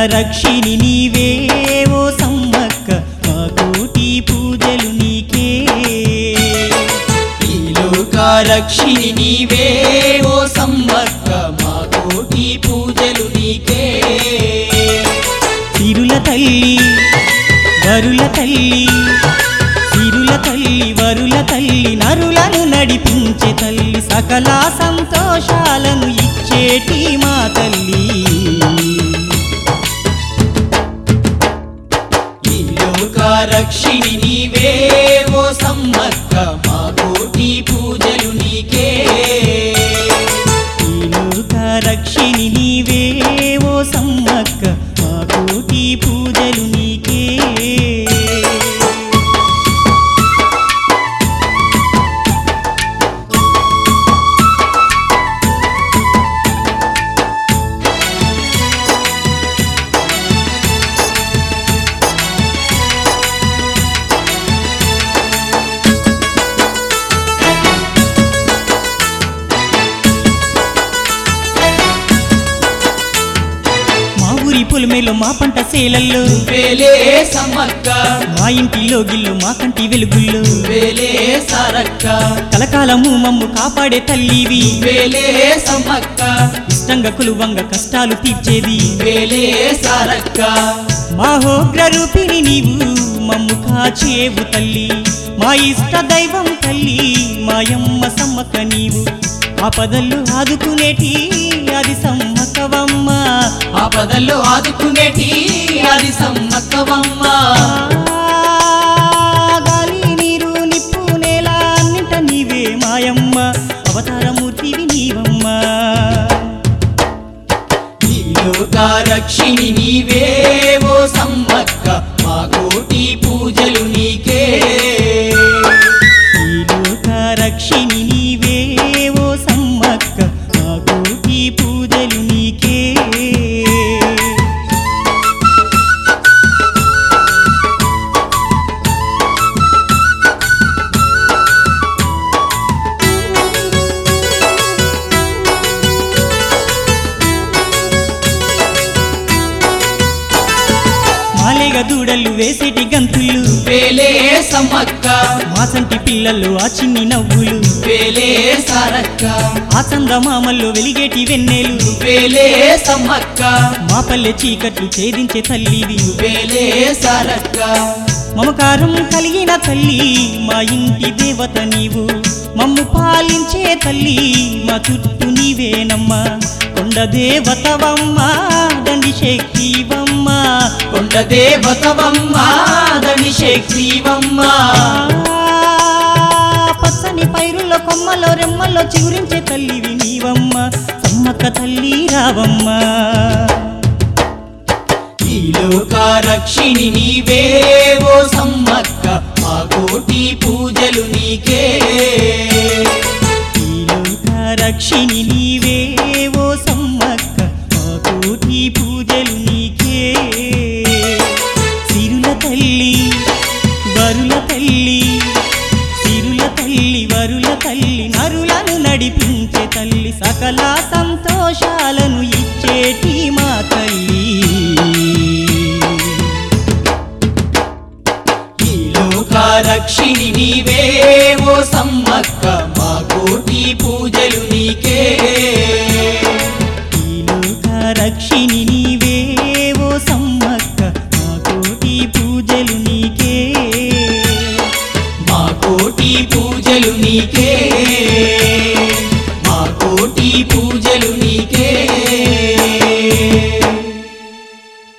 రక్షిణి నీవే ఓ సమ్మక్క మా కోటి పూజలు నీకే ఈ లోక రక్షిణి నీవే ఓ సమ్మక్క మా కోటి పూజలు నీకే సిరుల తల్లి వరుల తల్లి సిరుల తల్లి వరుల తల్లి నరులను నడిపించే తల్లి సకల సంతోషాలను ఇచ్చేటి మా తల్లి ఈ లోక రక్షిణి నీవే ఓ సమ్మక్క మా కోటి పూజలు నీకే ఈ లోక రక్షిణి నీవే ఓ సమ్మక్క మా కోటి పూజలు నీకే మా ఊరి పొలిమేలో మా పంట సేలల్లో వేలే సమ్మక్క మా ఇంటిలో గిల్లు మా కంటి వెలుగుల్లో వేలే సారక్క కలకాలము మమ్ము కాపాడే తల్లివి వేలే సమ్మక్క ఇష్టంగా కులువంగ కష్టాలు తీర్చేది వేలే సారక్క మాహోగ్ర రూపిణి నీవు మమ్ము కాచేవు తల్లి మా ఇష్ట దైవం తల్లి మాయమ్మ సమ్మక్క నీవు ఆపదలు ఆదుకునేటి అది సమ్మక్కవమ్మ ఆపదల్లో ఆదుకునేటి అది సమ్మక్కవమ్మ ఆ, గాలి నీరు నిప్పు నేల అన్నింట నీవే మాయమ్మ అవతారమూర్తివి నీవమ్మ ఈ లోక రక్షిణి నీవే ఓ సమ్మక్క మా కోటి పూజలు నీకే ఈ లోక రక్షిణి నీవే ఓ సమ్మక్క మా కోటి పూజలు నీకే మాలేగ దూడలు వేసేటి గంతులు వేలే సమ్మక్క మా సంటి పిల్లలు ఆ చిన్ని నవ్వులు వేలే సారక్క ఆ చందమామల్లో వెలిగేటి వెన్నెలు వేలే సమ్మక్క మా పల్లె చీకట్లు ఛేదించే తల్లివి వేలే సారక్క మమకారం కలిగిన తల్లి మా ఇంటి దేవత నీవు మమ్ము పాలించే తల్లి మా చుట్టూ నీవేనమ్మా కొండ దేవతవమ్మ దండి శక్తివమ్మ కొండ దేవతవమ్మ దని శక్తివమ్మ పచ్చని పైరుల్లో కొమ్మలో రెమ్మల్లో చిగురించే తల్లివి నీవమ్మ సమ్మక్క తల్లి రావమ్మ ఈ లోక రక్షిణి నీవే ఓ సమ్మక్క మా కోటి పూజలు నీకే ఈ లోక రక్షిణి నీవే ఓ సమ్మక్క మా కోటి పూజలు నీకే సిరుల తల్లి వరుల తల్లి సిరుల తల్లి వరుల తల్లి నరులను నడిపించే తల్లి సకల సంతోషాలను ఇచ్చేటి మా తల్లి ఈ లోక రక్షిణి నీవే ఓ సమ్మక్క మా కోటి పూజలు నీకే ఈ లోక రక్షిణి నీవే ఓ సమ్మక్క మా కోటి పూజలు నీకే మా కోటి పూజలు నీకే మా కోటి పూజలు నీకే